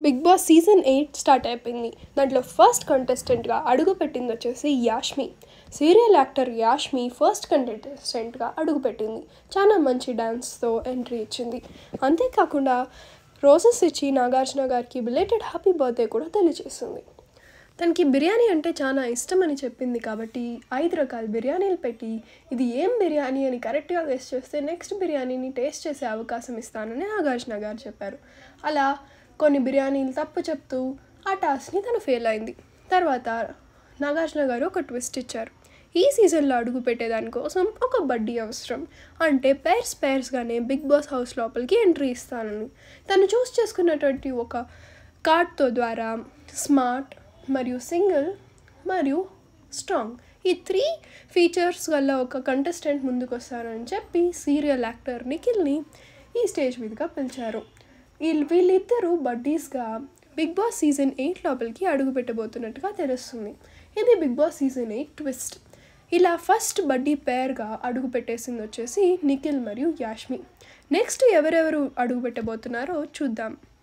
big Boss season eight start అయిపోయింది దాంట్లో first కంటెస్టెంట్గా అడుగు పెట్టింది వచ్చేసి Yashmi serial actor Yashmi first కంటెస్టెంట్గా అడుగుపెట్టింది చాలా మంచి డ్యాన్స్తో ఎంట్రీ ఇచ్చింది అంతేకాకుండా రోజెస్ ఇచ్చి నాగార్జున గారికి బిలేటెడ్ హ్యాపీ బర్త్డే కూడా తెలియజేసింది తనకి బిర్యానీ అంటే చాలా ఇష్టం అని చెప్పింది కాబట్టి ఐదు రకాల బిర్యానీలు పెట్టి ఇది ఏం బిర్యానీ అని కరెక్ట్గా గెస్ట్ చేస్తే నెక్స్ట్ బిర్యానీని టేస్ట్ చేసే అవకాశం ఇస్తానని నాగార్జున గారు చెప్పారు అలా కొన్ని బిర్యానీలు తప్పు చెప్తూ ఆ టాస్క్ని తను ఫెయిల్ అయింది తర్వాత నాగార్జున గారు ఒక ట్విస్ట్ ఇచ్చారు ఈ సీజన్లో అడుగు పెట్టేదానికోసం ఒక బడ్డీ అవసరం అంటే పేర్స్ పేర్స్గానే బిగ్ బాస్ హౌస్ లోపలికి ఎంట్రీ ఇస్తానని తను చూస్ చేసుకున్నటువంటి ఒక కార్డ్తో ద్వారా స్మార్ట్ మరియు సింగిల్ మరియు స్ట్రాంగ్ ఈ త్రీ ఫీచర్స్ వల్ల ఒక కంటెస్టెంట్ ముందుకు వస్తారని చెప్పి సీరియల్ యాక్టర్ నిఖిల్ని ఈ స్టేజ్ మీదుగా పిలిచారు వీళ్ళు వీళ్ళిద్దరూ బడ్డీస్గా బిగ్ బాస్ సీజన్ ఎయిట్ లోపలికి అడుగు పెట్టబోతున్నట్టుగా తెలుస్తుంది ఇది Bigg Boss season eight twist ఇలా ఫస్ట్ బడ్డీ పేర్గా అడుగు పెట్టేసింది వచ్చేసి నిఖిల్ మరియు యాష్మి నెక్స్ట్ ఎవరెవరు అడుగు పెట్టబోతున్నారో చూద్దాం